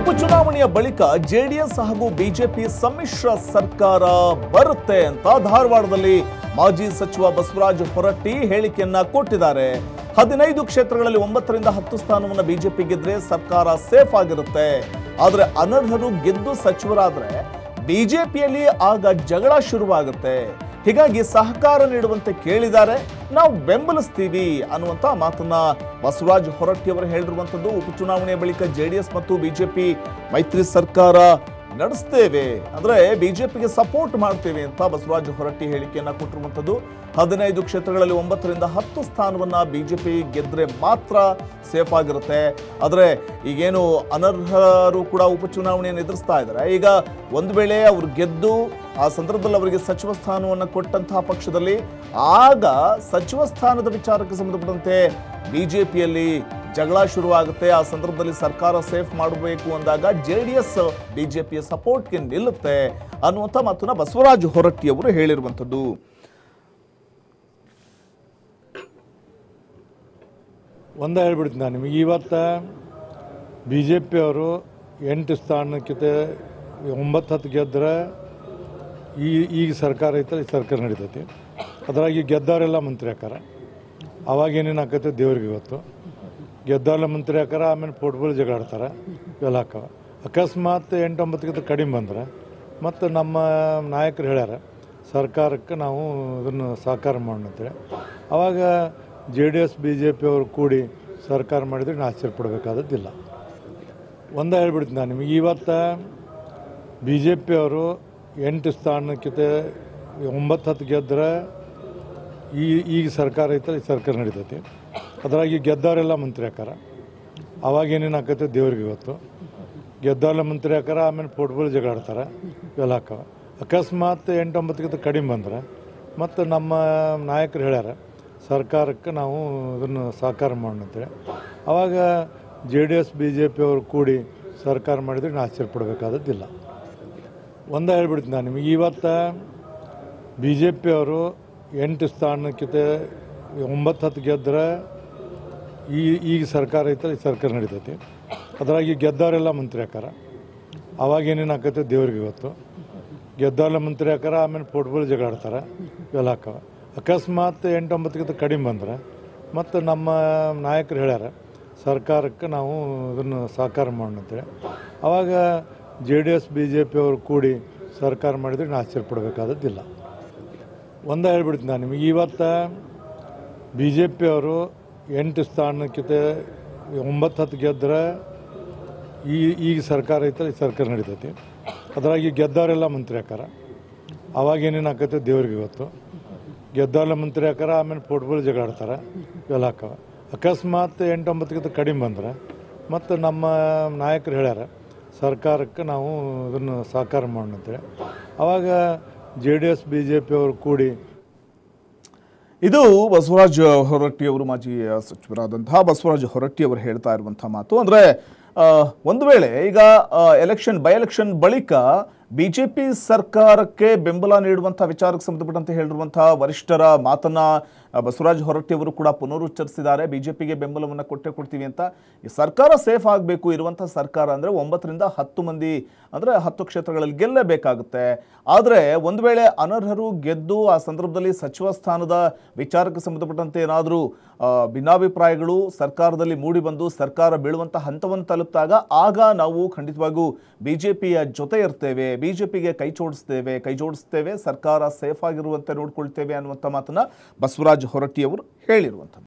ಉಪಚುನಾವಣೆಯ ಬಳಿಕ ಜೆಡಿಎಸ್ ಹಾಗೂ ಬಿಜೆಪಿ ಸಮ್ಮಿಶ್ರ ಸರ್ಕಾರ ಬರುತ್ತೆ ಅಂತ ಧಾರವಾಡದಲ್ಲಿ ಮಾಜಿ ಸಚಿವ ಬಸವರಾಜ ಹೊರಟ್ಟಿ ಹೇಳಿಕೆಯನ್ನ ಕೊಟ್ಟಿದ್ದಾರೆ ಹದಿನೈದು ಕ್ಷೇತ್ರಗಳಲ್ಲಿ ಒಂಬತ್ತರಿಂದ ಹತ್ತು ಸ್ಥಾನವನ್ನು ಬಿಜೆಪಿ ಗೆದ್ರೆ ಸರ್ಕಾರ ಸೇಫ್ ಆಗಿರುತ್ತೆ ಆದ್ರೆ ಅನರ್ಹರು ಗೆದ್ದು ಸಚಿವರಾದ್ರೆ ಬಿಜೆಪಿಯಲ್ಲಿ ಆಗ ಜಗಳ ಶುರುವಾಗುತ್ತೆ ಹೀಗಾಗಿ ಸಹಕಾರ ನೀಡುವಂತೆ ಕೇಳಿದ್ದಾರೆ ನಾವು ಬೆಂಬಲಿಸ್ತೀವಿ ಅನ್ನುವಂತ ಮಾತನ್ನ ಬಸವರಾಜ ಹೊರಟ್ಟಿ ಅವರು ಹೇಳಿರುವಂತದ್ದು ಉಪಚುನಾವಣೆಯ ಬಳಿಕ ಜೆಡಿಎಸ್ ಮತ್ತು ಬಿಜೆಪಿ ಮೈತ್ರಿ ಸರ್ಕಾರ ನಡೆಸ್ತೇವೆ ಅಂದ್ರೆ ಬಿಜೆಪಿಗೆ ಸಪೋರ್ಟ್ ಮಾಡ್ತೇವೆ ಅಂತ ಬಸವರಾಜ ಹೊರಟ್ಟಿ ಹೇಳಿಕೆಯನ್ನ ಕೊಟ್ಟಿರುವಂತದ್ದು ಹದಿನೈದು ಕ್ಷೇತ್ರಗಳಲ್ಲಿ ಒಂಬತ್ತರಿಂದ ಹತ್ತು ಸ್ಥಾನವನ್ನ ಬಿಜೆಪಿ ಗೆದ್ರೆ ಮಾತ್ರ ಸೇಫ್ ಆಗಿರುತ್ತೆ ಆದ್ರೆ ಈಗೇನು ಅನರ್ಹರು ಕೂಡ ಉಪಚುನಾವಣೆಯನ್ನು ಎದುರಿಸ್ತಾ ಇದ್ದಾರೆ ಈಗ ಒಂದು ವೇಳೆ ಅವ್ರು ಗೆದ್ದು ಆ ಸಂದರ್ಭದಲ್ಲಿ ಅವರಿಗೆ ಸಚಿವ ಸ್ಥಾನವನ್ನು ಕೊಟ್ಟಂತಹ ಪಕ್ಷದಲ್ಲಿ ಆಗ ಸಚಿವ ಸ್ಥಾನದ ವಿಚಾರಕ್ಕೆ ಸಂಬಂಧಪಟ್ಟಂತೆ ಬಿಜೆಪಿಯಲ್ಲಿ ಜಗಳ ಶುರುವಾಗುತ್ತೆ ಆ ಸಂದರ್ಭದಲ್ಲಿ ಸರ್ಕಾರ ಸೇಫ್ ಮಾಡಬೇಕು ಅಂದಾಗ ಜೆ ಡಿ ಎಸ್ ಬಿಜೆಪಿಯ ಸಪೋರ್ಟ್ಗೆ ನಿಲ್ಲುತ್ತೆ ಅನ್ನುವಂಥ ಮಾತನ್ನ ಬಸವರಾಜ ಹೊರಟ್ಟಿ ಅವರು ಹೇಳಿರುವಂಥದ್ದು ಒಂದೇ ಹೇಳ್ಬಿಡ್ತೀನಿ ನಾನು ನಿಮಗೆ ಇವತ್ತು ಬಿ ಜೆ ಪಿಯವರು ಎಂಟು ಸ್ಥಾನಕ್ಕಿಂತ ಒಂಬತ್ತು ಹತ್ತು ಗೆದ್ರೆ ಈ ಈಗ ಸರ್ಕಾರ ಐತಲ್ಲ ಈ ಸರ್ಕಾರ ನಡೀತೈತಿ ಅದ್ರಾಗ ಈ ಗೆದ್ದವರೆಲ್ಲ ಮಂತ್ರಿ ಹಾಕಾರ ಅವಾಗ ಏನೇನು ಆಕೈತೆ ದೇವ್ರಿಗೆ ಇವತ್ತು ಗೆದ್ದವರೆಲ್ಲ ಮಂತ್ರಿ ಹಾಕಾರ ಆಮೇಲೆ ಫುಟ್ಬಾಲ್ ಜಗಳಾಡ್ತಾರೆ ಇವೆಲ್ಲ ಹಾಕವ ಅಕಸ್ಮಾತ್ ಎಂಟು ಒಂಬತ್ತಕ್ಕಿಂತ ಕಡಿಮೆ ಬಂದ್ರೆ ಮತ್ತು ನಮ್ಮ ನಾಯಕರು ಹೇಳ್ಯಾರ ಸರ್ಕಾರಕ್ಕೆ ನಾವು ಇದನ್ನು ಸಹಕಾರ ಮಾಡೋಣ ಅಂತೇಳಿ ಅವಾಗ J D S B J ಪಿಯವರು ಕೂಡಿ ಸರ್ಕಾರ ಮಾಡಿದ್ರೆ ನಾವು ಆಶ್ಚರ್ಯಪಡಬೇಕಾದದ್ದಿಲ್ಲ ಒಂದೇ ಹೇಳ್ಬಿಡ್ತೀನಿ ನಾನು ನಿಮಗೆ ಇವತ್ತು ಬಿ ಜೆ ಪಿಯವರು ಎಂಟು ಸ್ಥಾನಕ್ಕಿಂತ ಒಂಬತ್ತು ಹತ್ತು ಗೆದ್ರೆ ಈ ಈಗ ಸರ್ಕಾರ ಐತಲ್ಲ ಈ ಸರ್ಕಾರ ನಡೀತೈತಿ ಅದ್ರಾಗ ಈ ಗೆದ್ದವರೆಲ್ಲ ಮಂತ್ರಿ ಹಾಕಾರ ಅವಾಗ ಏನೇನು ಆಕೈತೆ ದೇವ್ರಿಗೆ ಇವತ್ತು ಗೆದ್ದವರೆಲ್ಲ ಮಂತ್ರಿ ಹಾಕಾರ ಆಮೇಲೆ ಫುಟ್ಬಾಲ್ ಜಗಳಾಡ್ತಾರೆ ಇವೆಲ್ಲ ಹಾಕವ ಅಕಸ್ಮಾತ್ ಎಂಟು ಒಂಬತ್ತಕ್ಕಿಂತ ಕಡಿಮೆ ಬಂದ್ರೆ ಮತ್ತು ನಮ್ಮ ನಾಯಕರು ಹೇಳ್ಯಾರ ಸರ್ಕಾರಕ್ಕೆ ನಾವು ಇದನ್ನು ಸಹಕಾರ ಮಾಡೋಣ ಅಂತೇಳಿ ಅವಾಗ J D S B J ಪಿಯವರು ಕೂಡಿ ಸರ್ಕಾರ ಮಾಡಿದ್ರೆ ನಾವು ಆಶ್ಚರ್ಯಪಡಬೇಕಾದದ್ದಿಲ್ಲ ಒಂದೇ ಹೇಳ್ಬಿಡ್ತೀನಿ ನಾನು ನಿಮಗೆ ಇವತ್ತು ಬಿ ಜೆ ಪಿಯವರು ಎಂಟು ಸ್ಥಾನಕ್ಕಿಂತ ಒಂಬತ್ತು ಹತ್ತು ಗೆದ್ರೆ ಈ ಈಗ ಸರ್ಕಾರ ಐತಲ್ಲ ಈ ಸರ್ಕಾರ ನಡೀತೈತಿ ಅದ್ರಾಗ ಈ ಗೆದ್ದವರೆಲ್ಲ ಮಂತ್ರಿ ಹಾಕಾರ ಅವಾಗ ಏನೇನು ಆಕೈತೆ ದೇವ್ರಿಗೆ ಇವತ್ತು ಗೆದ್ದವರೆಲ್ಲ ಮಂತ್ರಿ ಹಾಕಾರ ಆಮೇಲೆ ಫುಟ್ಬಾಲ್ ಜಗಳಾಡ್ತಾರೆ ಇವೆಲ್ಲ ಹಾಕವ ಅಕಸ್ಮಾತ್ ಎಂಟು ಒಂಬತ್ತಕ್ಕಿಂತ ಕಡಿಮೆ ಬಂದ್ರೆ ಮತ್ತು ನಮ್ಮ ನಾಯಕರು ಹೇಳ್ಯಾರ ಸರ್ಕಾರಕ್ಕೆ ನಾವು ಇದನ್ನು ಸಹಕಾರ ಮಾಡೋಣ ಅಂತೇಳಿ ಅವಾಗ J D S B J ಪಿಯವರು ಕೂಡಿ ಸರ್ಕಾರ ಮಾಡಿದ್ರೆ ನಾವು ಆಶ್ಚರ್ಯಪಡಬೇಕಾದದ್ದಿಲ್ಲ ಒಂದೇ ಹೇಳ್ಬಿಡ್ತೀನಿ ನಾನು ನಿಮಗೆ ಇವತ್ತು ಬಿ ಜೆ ಪಿಯವರು ಎಂಟು ಸ್ಥಾನಕ್ಕಿಂತ ಒಂಬತ್ತು ಹತ್ತು ಗೆದ್ರೆ ಈ ಈಗ ಸರ್ಕಾರ ಐತಲ್ಲ ಈ ಸರ್ಕಾರ ನಡೀತೈತಿ ಅದ್ರಾಗ ಈ ಗೆದ್ದವರೆಲ್ಲ ಮಂತ್ರಿ ಹಾಕಾರ ಅವಾಗ ಏನೇನು ಆಕೈತೆ ದೇವ್ರಿಗೆ ಇವತ್ತು ಗೆದ್ದವರೆಲ್ಲ ಮಂತ್ರಿ ಹಾಕಾರ ಆಮೇಲೆ ಫುಟ್ಬಾಲ್ ಜಗಳಾಡ್ತಾರೆ ಇವೆಲ್ಲ ಹಾಕವ ಅಕಸ್ಮಾತ್ ಎಂಟು ಒಂಬತ್ತಕ್ಕಿಂತ ಕಡಿಮೆ ಬಂದ್ರೆ ಮತ್ತು ನಮ್ಮ ನಾಯಕರು ಹೇಳ್ಯಾರ ಸರ್ಕಾರಕ್ಕೆ ನಾವು ಇದನ್ನು ಸಹಕಾರ ಮಾಡೋಣ ಅಂತೇಳಿ ಅವಾಗ J D S B J ಪಿಯವರು ಕೂಡಿ ಇದು ಬಸವರಾಜ ಹೊರಟ್ಟಿ ಅವರು ಮಾಜಿ ಸಚಿವರಾದಂತಹ ಬಸವರಾಜ ಹೊರಟ್ಟಿ ಅವರು ಹೇಳ್ತಾ ಇರುವಂತಹ ಮಾತು ಅಂದ್ರೆ ಆ, ಒಂದು ವೇಳೆ ಈಗ ಎಲೆಕ್ಷನ್ ಬೈ ಎಲೆಕ್ಷನ್ ಬಳಿಕ ಬಿಜೆಪಿ ಸರ್ಕಾರಕ್ಕೆ ಬೆಂಬಲ ನೀಡುವಂತಹ ವಿಚಾರಕ್ಕೆ ಸಂಬಂಧಪಟ್ಟಂತೆ ಹೇಳಿರುವಂತಹ ವರಿಷ್ಠರ ಮಾತನ್ನ ಆ, ಬಸವರಾಜ ಹೊರಟ್ಟಿ ಅವರು ಕೂಡ ಪುನರುಚ್ಚರಿಸಿದ್ದಾರೆ ಬಿಜೆಪಿಗೆ ಬೆಂಬಲವನ್ನು ಕೊಟ್ಟೆ ಕೊಡ್ತೀವಿ ಅಂತ ಈ ಸರ್ಕಾರ ಸೇಫ್ ಆಗಬೇಕು ಇರುವಂತಹ ಸರ್ಕಾರ ಅಂದ್ರೆ ಒಂಬತ್ತರಿಂದ ಹತ್ತು ಮಂದಿ ಅಂದ್ರೆ ಹತ್ತು ಕ್ಷೇತ್ರಗಳಲ್ಲಿ ಗೆಲ್ಲಬೇಕಾಗುತ್ತೆ ಆದರೆ ಒಂದು ವೇಳೆ ಅನರ್ಹರು ಗೆದ್ದು ಆ ಸಂದರ್ಭದಲ್ಲಿ ಸಚಿವ ಸ್ಥಾನದ ವಿಚಾರಕ್ಕೆ ಸಂಬಂಧಪಟ್ಟಂತೆ ಏನಾದರೂ ಭಿನ್ನಾಭಿಪ್ರಾಯಗಳು ಸರ್ಕಾರದಲ್ಲಿ ಮೂಡಿ ಬಂದು ಸರ್ಕಾರ ಬೀಳುವಂಥ ಹಂತವನ್ನು ತಲುಪಿದಾಗ ಆಗ ನಾವು ಖಂಡಿತವಾಗೂ ಬಿಜೆಪಿಯ ಜೊತೆ ಇರ್ತೇವೆ ಬಿಜೆಪಿಗೆ ಕೈ ಜೋಡಿಸ್ತೇವೆ ಕೈ ಜೋಡಿಸ್ತೇವೆ ಸರ್ಕಾರ ಸೇಫ್ ಆಗಿರುವಂತೆ ನೋಡ್ಕೊಳ್ತೇವೆ ಅನ್ನುವಂಥ ಮಾತನ್ನ ಬಸವರಾಜ ಹೊರಟ್ಟಿ ಅವರು ಹೇಳಿರುವಂಥದ್ದು